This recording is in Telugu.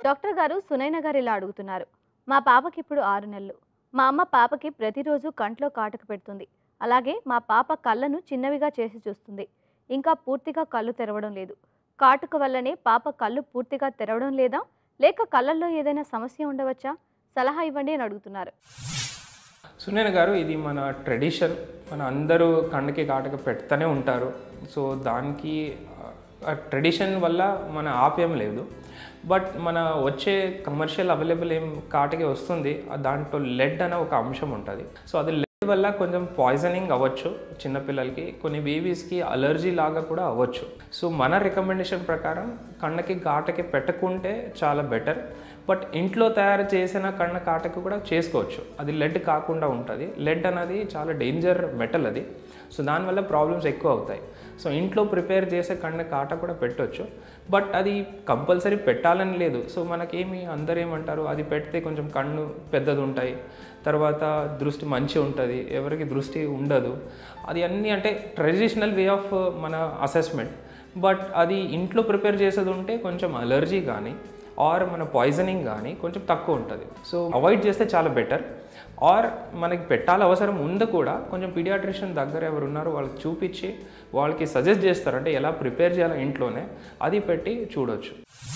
డాక్టర్ గారు సునైన గారు ఇలా అడుగుతున్నారు మా పాపకి ఇప్పుడు ఆరు నెలలు మా అమ్మ పాపకి ప్రతిరోజు కంట్లో కాటుక పెడుతుంది అలాగే మా పాప కళ్ళను చిన్నవిగా చేసి చూస్తుంది ఇంకా పూర్తిగా కళ్ళు తెరవడం లేదు కాటుక వల్లనే పాప కళ్ళు పూర్తిగా తెరవడం లేదా లేక కళ్ళల్లో ఏదైనా సమస్య ఉండవచ్చా సలహా ఇవ్వండి అని అడుగుతున్నారు సునీన గారు ఇది మన ట్రెడిషన్ మన అందరూ కండకి కాటక పెడతానే ఉంటారు సో దానికి ఆ ట్రెడిషన్ వల్ల మన ఆప్యం లేదు బట్ మన వచ్చే కమర్షియల్ అవైలబుల్ ఏం కాటకి వస్తుంది ఆ దాంట్లో లెడ్ అనే ఒక అంశం ఉంటుంది సో అది లెడ్ వల్ల కొంచెం పాయిజనింగ్ అవ్వచ్చు చిన్నపిల్లలకి కొన్ని బేబీస్కి అలర్జీ లాగా కూడా అవ్వచ్చు సో మన రికమెండేషన్ ప్రకారం కళ్ళకి కాటకి పెట్టకుంటే చాలా బెటర్ బట్ ఇంట్లో తయారు చేసిన కళ్ళ కాటకి కూడా చేసుకోవచ్చు అది లెడ్ కాకుండా ఉంటుంది లెడ్ అనేది చాలా డేంజర్ మెటల్ అది సో దానివల్ల ప్రాబ్లమ్స్ ఎక్కువ అవుతాయి సో ఇంట్లో ప్రిపేర్ చేసే కళ్ళ కాట కూడా పెట్టొచ్చు బట్ అది కంపల్సరీ పెట్టాలని లేదు సో మనకేమి అందరు ఏమంటారు అది పెడితే కొంచెం కన్ను పెద్దది ఉంటాయి తర్వాత దృష్టి మంచి ఉంటుంది ఎవరికి దృష్టి ఉండదు అది అన్నీ అంటే ట్రెడిషనల్ వే ఆఫ్ మన అసెస్మెంట్ బట్ అది ఇంట్లో ప్రిపేర్ చేసేది ఉంటే కొంచెం అలర్జీ కానీ ఆర్ మన పాయిజనింగ్ కానీ కొంచెం తక్కువ ఉంటుంది సో అవాయిడ్ చేస్తే చాలా బెటర్ ఆర్ మనకి పెట్టాలి అవసరం ఉంది కూడా కొంచెం పీడియాట్రిషియన్ దగ్గర ఎవరు ఉన్నారో వాళ్ళకి చూపించి వాళ్ళకి సజెస్ట్ చేస్తారు అంటే ఎలా ప్రిపేర్ చేయాలో ఇంట్లోనే అది పెట్టి చూడొచ్చు